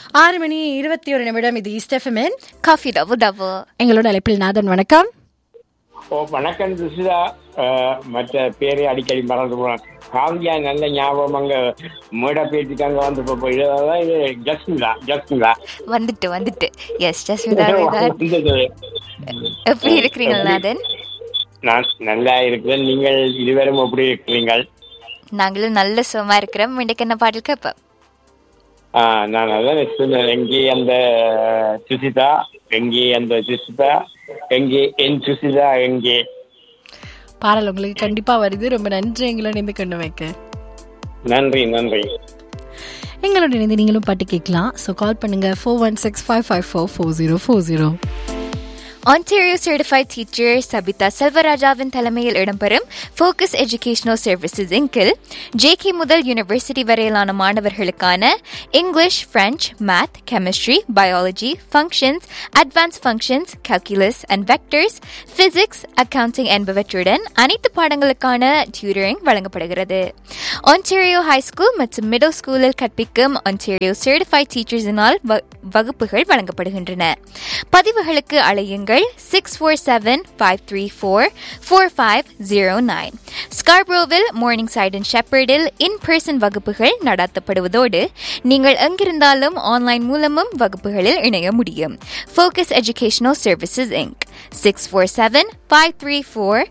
ஆறு மணி இருபத்தி ஒரு நிமிடம் இது ஈஸ்டெஃபமின் காஃபி டபு டபு எங்களோட அழைப்பில் நாதன் வணக்கம் ஓ வணக்கம் சுசிதா அஹ், மற்ற பேரை அடிக்கடி மறந்து போனேன் காவியா நல்ல ஞாபகம் அங்க மேடை பேச்சுக்கு அங்க வந்து இப்போ போய் இதான் இது ஜஸ்மிதா ஜஸ்மிதா வந்துட்டு வந்துட்டு எஸ் ஜஸ்மிதா வேதார் எப்படி இருக்கிறீங்க நாதன் நான் நல்லா இருக்கிறேன் நீங்கள் இருவரும் எப்படி இருக்கிறீங்கள் நாங்களும் நல்ல சுகமா இருக்கிறோம் இன்னைக்கு என்ன பாடல் கேட்போம் ஆ, நான் அதான் சொன்னேன் எங்கே அந்த சுசிதா எங்கே அந்த சுசிதா எங்கே என் சுசிதா எங்கே பாடல் உங்களுக்கு கண்டிப்பா வருது ரொம்ப நன்றி எங்களோட இணைந்து கொண்டு வைக்க நன்றி நன்றி எங்களோட இணைந்து நீங்களும் பாட்டு கேட்கலாம் ஸோ கால் பண்ணுங்க four one six five five four four zero four zero Ontario Certified Teacher Sabitha செல்வராஜாவின் தலைமையில் இடம்பெறும் ஃபோக்கஸ் எஜுகேஷனல் சர்வீசஸ் இங்கில் ஜேகே முதல் யூனிவர்சிட்டி வரையிலான மாணவர்களுக்கான English French math chemistry biology functions advance functions calculus and vectors physics accounting என்பவற்றுடன் அனைத்து பாடங்களுக்கான டியூட்டரிங் வழங்கப்படுகிறது ஒன்டாரியோ ஹை ஸ்கூல் மற்றும் மிடில் ஸ்கூலில் கற்பிக்கும் ஒன்டாரியோ சர்டிஃபைட் டீச்சர்ஸினால் வ- வகுப்புகள் வழங்கப்படுகின்றன பதிவுகளுக்கு அழையுங்கள் six four seven five three four four five zero nine ஸ்கார்ப்ரோவில் மார்னிங் சைட் அண்ட் ஷெப்பர்டில் இன் பர்சன் வகுப்புகள் நடத்தப்படுவதோடு நீங்கள் எங்கிருந்தாலும் ஆன்லைன் மூலமும் வகுப்புகளில் இணைய முடியும் Focus educational Services Inc six four seven five three four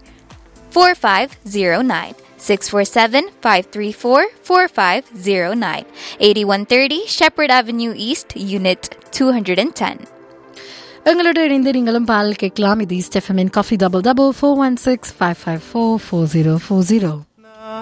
4509 647 534 4509 8130 Shepherd Avenue East Unit 210 எங்களோட இணைந்து நீங்களும் பாடல் கேட்கலாம் இது ஈஸ்டெஃபமின் coffee double double four one six five five four four zero four zero